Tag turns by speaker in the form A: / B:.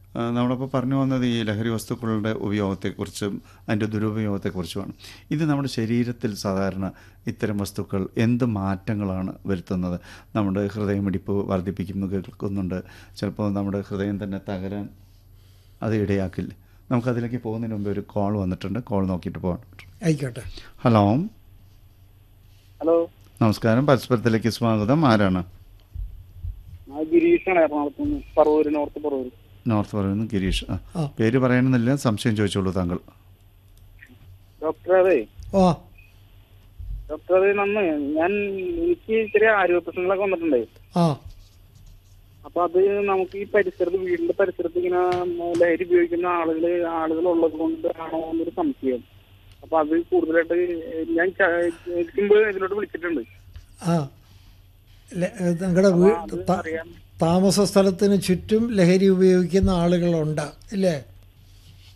A: ആ, നമ്മളിപ്പോൾ പറഞ്ഞു വന്നത് ഈ ലഹരി വസ്തുക്കളുടെ ഉപയോഗത്തെക്കുറിച്ചും അതിൻ്റെ ദുരുപയോഗത്തെക്കുറിച്ചുമാണ് ഇത് നമ്മുടെ ശരീരത്തിൽ സാധാരണ ഇത്തരം വസ്തുക്കൾ എന്ത് മാറ്റങ്ങളാണ് വരുത്തുന്നത് നമ്മുടെ ഹൃദയമിടിപ്പ് വർദ്ധിപ്പിക്കുന്നു കേൾക്കുന്നുണ്ട് ചിലപ്പോൾ നമ്മുടെ ഹൃദയം തന്നെ തകരാൻ അത് ഇടയാക്കില്ല നമുക്കതിലേക്ക് പോകുന്നതിന് മുമ്പ് ഒരു കോൾ വന്നിട്ടുണ്ട് കോൾ നോക്കിയിട്ട് പോകാം
B: ആയിക്കോട്ടെ
A: ഹലോ
C: ഹലോ
A: നമസ്കാരം പരസ്പരത്തിലേക്ക് സ്വാഗതം ആരാണ്
C: ആ ഗിരീഷാണ് എറണാകുളത്ത് നിന്ന് പറവൂര് നോർത്ത് പറവൂര്
A: നോർത്ത് പറയുന്നു ഗിരീഷ് ആ
B: ആ.
A: പേര് പറയണമെന്നില്ല സംശയം ചോദിച്ചോളൂ താങ്കൾ
C: ഡോക്ടർ അതെ
B: ഓ
C: ഡോക്ടർ അതെ നന്ന് ഞാൻ എനിക്ക് ചെറിയ ആരോഗ്യ പ്രശ്നങ്ങളൊക്കെ വന്നിട്ടുണ്ട്
B: ആ
C: അപ്പൊ അത് നമുക്ക് ഈ പരിസരത്ത് വീടിന്റെ പരിസരത്ത് ഇങ്ങനെ ലഹരി ഉപയോഗിക്കുന്ന ആളുകൾ ആളുകൾ ഉള്ളത് കൊണ്ടാണോ എന്നൊരു സംശയം അപ്പൊ അത് കൂടുതലായിട്ട് ഞാൻ മുമ്പ് ഇതിലോട്ട് വിളിച്ചിട്ടുണ്ട്
B: ആ ല- ഏ, നിങ്ങളുടെ
C: അപ്പൊ
B: വീ
C: അത്
B: ത-
C: അറിയാൻ
B: താമസ സ്ഥലത്തിന് ചുറ്റും ലഹരി ഉപയോഗിക്കുന്ന ആളുകളുണ്ട് ഇല്ലേ